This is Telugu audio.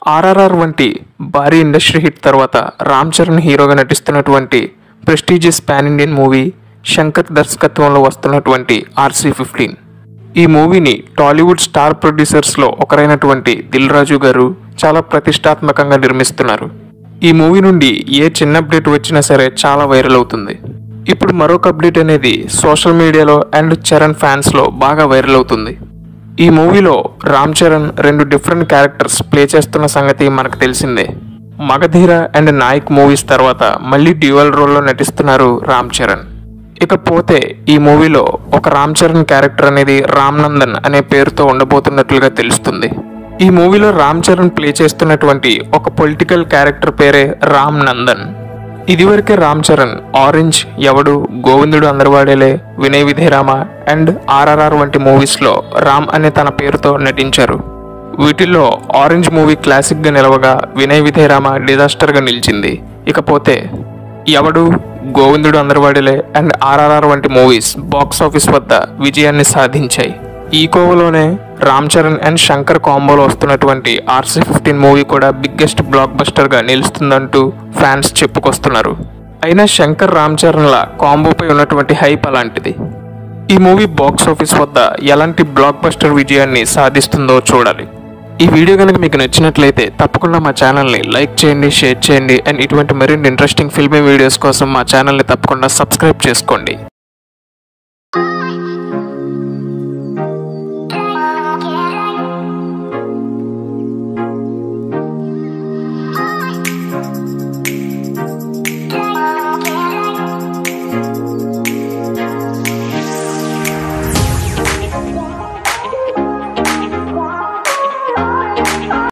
ఆర్ఆర్ఆర్ వంటి భారీ ఇండస్ట్రీ హిట్ తర్వాత రామ్ చరణ్ హీరోగా నటిస్తున్నటువంటి prestigious pan Indian movie Shankar దర్శకత్వంలో వస్తున్నటువంటి ఆర్సీ ఫిఫ్టీన్ ఈ మూవీని టాలీవుడ్ స్టార్ ప్రొడ్యూసర్స్లో ఒకరైనటువంటి దిల్ రాజు గారు చాలా ప్రతిష్టాత్మకంగా నిర్మిస్తున్నారు ఈ మూవీ నుండి ఏ చిన్న అప్డేట్ వచ్చినా సరే చాలా వైరల్ అవుతుంది ఇప్పుడు మరొక అప్డేట్ అనేది సోషల్ మీడియాలో అండ్ చరణ్ ఫ్యాన్స్లో బాగా వైరల్ అవుతుంది ఈ మూవీలో రామ్ చరణ్ రెండు డిఫరెంట్ క్యారెక్టర్స్ ప్లే చేస్తున్న సంగతి మనకు తెలిసిందే మగధీర అండ్ నాయక్ మూవీస్ తర్వాత మళ్ళీ డ్యూయల్ రోల్లో నటిస్తున్నారు రామ్ చరణ్ ఇకపోతే ఈ మూవీలో ఒక రామ్ చరణ్ క్యారెక్టర్ అనేది రామ్ నందన్ అనే పేరుతో ఉండబోతున్నట్లుగా తెలుస్తుంది ఈ మూవీలో రామ్ చరణ్ ప్లే చేస్తున్నటువంటి ఒక పొలిటికల్ క్యారెక్టర్ పేరే రామ్ నందన్ ఇదివరకే రామ్ చరణ్ ఆరెంజ్ ఎవడు గోవిందుడు అందరవాడేలే వినయ్ విధేరామ అండ్ ఆర్ఆర్ఆర్ వంటి మూవీస్లో రామ్ అనే తన పేరుతో నటించారు వీటిల్లో ఆరెంజ్ మూవీ క్లాసిక్గా నిలవగా వినయ్ విధేరామ డిజాస్టర్గా నిలిచింది ఇకపోతే ఎవడు గోవిందుడు అందరవాడిలే అండ్ ఆర్ఆర్ఆర్ వంటి మూవీస్ బాక్స్ ఆఫీస్ వద్ద విజయాన్ని సాధించాయి ఈ కోవలోనే రామ్ చరణ్ అండ్ శంకర్ కాంబోలో వస్తున్నటువంటి ఆర్సీ ఫిఫ్టీన్ మూవీ కూడా బిగ్గెస్ట్ బ్లాక్ బస్టర్గా నిలుస్తుందంటూ ఫ్యాన్స్ చెప్పుకొస్తున్నారు అయినా శంకర్ రామ్ చరణ్ల కాంబోపై ఉన్నటువంటి హైప్ అలాంటిది ఈ మూవీ బాక్స్ ఆఫీస్ వద్ద ఎలాంటి బ్లాక్ బస్టర్ విజయాన్ని సాధిస్తుందో చూడాలి ఈ వీడియో కనుక మీకు నచ్చినట్లయితే తప్పకుండా మా ఛానల్ని లైక్ చేయండి షేర్ చేయండి అండ్ ఇటువంటి మరిన్ని ఇంట్రెస్టింగ్ ఫిల్మీ వీడియోస్ కోసం మా ఛానల్ని తప్పకుండా సబ్స్క్రైబ్ చేసుకోండి